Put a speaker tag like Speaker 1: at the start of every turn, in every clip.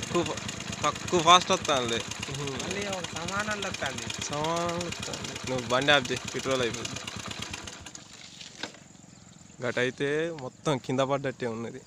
Speaker 1: తక్కువ తక్కువ ఫాస్ట్ వస్తానులే
Speaker 2: మళ్ళీ ఒక సమానంలో వస్తుంది
Speaker 1: సమానం వస్తానులే. నువ్వు బండి ఆప్ చేయి పెట్రోల్ అయిపోతుంది గటైతే మొత్తం కింద పడ్డట్టే ఉన్నది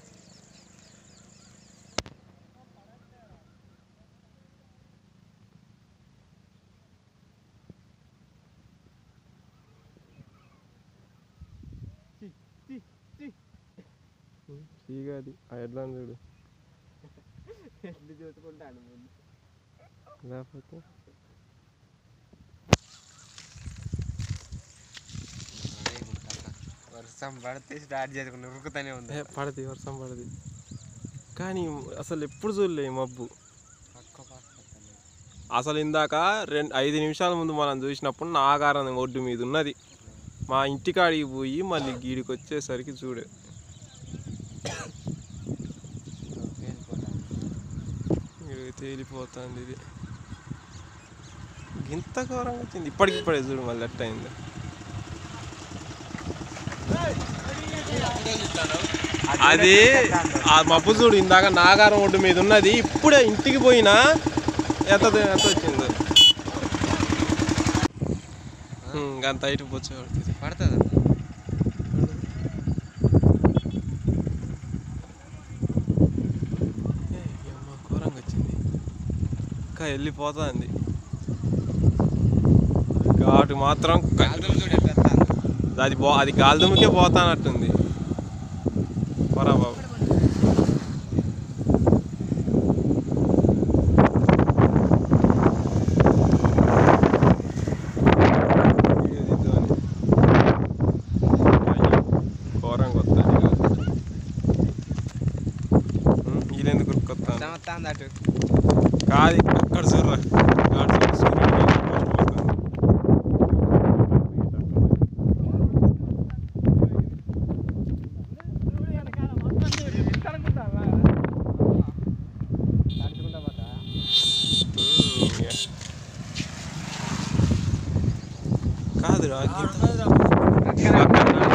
Speaker 1: చీగాది ఆ ఎడ్లా చూడు
Speaker 2: ఎట్లు చూసుకుంటాను ముందు
Speaker 1: లేకపోతే
Speaker 2: వర్షం పడితే స్టార్ట్ చేసుకుని ఉరుకుతానే ఉంది
Speaker 1: ఏ పడది వర్షం పడది కానీ అసలు ఎప్పుడు చూడలే ఈ మబ్బు
Speaker 2: తక్కువ fast వస్తుంది.
Speaker 1: అసలు ఇందాక రెండు ఐదు నిమిషాల ముందు మనం చూసినప్పుడు నాగారం ఒడ్డు మీద ఉన్నది మా ఇంటికాడికి పోయి మళ్ళీ గీడికి వచ్చేసరికి చూడు
Speaker 2: వెళ్ళిపోతాను.
Speaker 1: ఈడ తేలిపోతుంది ఇది ఇంత ఘోరంగా వచ్చింది ఇప్పటికిప్పుడే చూడు మళ్ళీ ఎట్ట అయింది అది ఆ మబ్బు చూడు ఇందాక నాగారం ఒడ్డు మీద ఉన్నది ఇప్పుడే ఇంటికి పోయినా ఎంత ఎంత వచ్చిందో ఉమ్, అంత హైట్ పోచే పడుతుంది
Speaker 2: పడుతుందా
Speaker 1: ఏ, ఈ అమ్మ ఘోరంగా వచ్చింది ఇంకా వెళ్ళిపోతుంది ఘాటు మాత్రం క-
Speaker 2: కాలువలు చూడు ఎట్లా వస్తాందో.
Speaker 1: అది బో అది గాలిదుమ్ముకే పోతానట్టుంది పరా బాబు వీడియో తీద్దామని. ఘోరంగా వస్తుంది వీళ్ళెందుకు ఉరుక్కొత్తాను
Speaker 2: వర్షం వస్తాంది అటు
Speaker 1: కాదు అక్కడ చూడరా గాడు చూడు, సూర్యుడు మీద పోస్ట్ పోతుంది.
Speaker 2: నడుచుకుంటా పోతా
Speaker 1: ఉమ్, ఇక. కాదురా గింత-
Speaker 2: అక్కడ